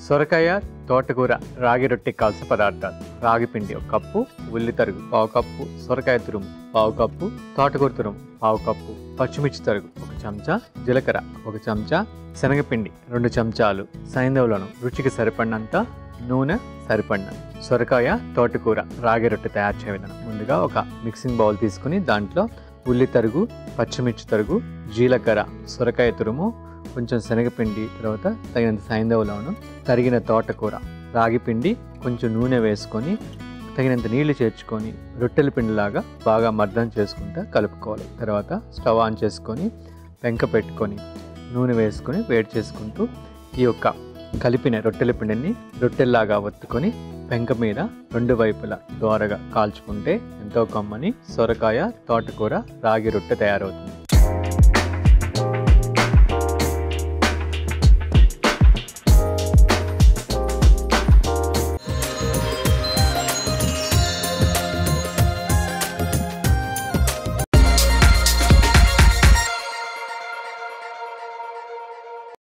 సొరకాయ తోటకూర రాగి రొట్టె కావాల్సిన పదార్థాలు రాగి పిండి ఒక కప్పు ఉల్లి తరుగు పావు కప్పు సొరకాయ తురుము పావు కప్పు తోటకూర తురుము పావు కప్పు పచ్చిమిర్చి తరుగు ఒక చెంచా జీలకర్ర ఒక చెంచా శనగపిండి రెండు చెంచాలు సైంధవులను రుచికి సరిపడినంత నూనె సరిపడిన సొరకాయ తోటకూర రాగి రొట్టె తయారు చేయ విధానం ముందుగా ఒక మిక్సింగ్ బౌల్ తీసుకుని దాంట్లో ఉల్లి తరుగు పచ్చిమిర్చి తరుగు జీలకర్ర సొరకాయ తురుము కొంచెం శనగపిండి తర్వాత తగినంత సైంధవ తరిగిన తోటకూర రాగి పిండి కొంచెం నూనె వేసుకొని తగినంత నీళ్లు చేర్చుకొని రొట్టెల పిండిలాగా బాగా మర్దన చేసుకుంటా కలుపుకోవాలి తర్వాత స్టవ్ ఆన్ చేసుకొని పెంక పెట్టుకొని నూనె వేసుకొని వేడి చేసుకుంటూ ఈ యొక్క కలిపిన రొట్టెల పిండిని రొట్టెల్లాగా ఒత్తుకొని పెంక మీద రెండు వైపులా దోరగా కాల్చుకుంటే ఎంతో కమ్మని సొరకాయ తోటకూర రాగి రొట్టె తయారవుతుంది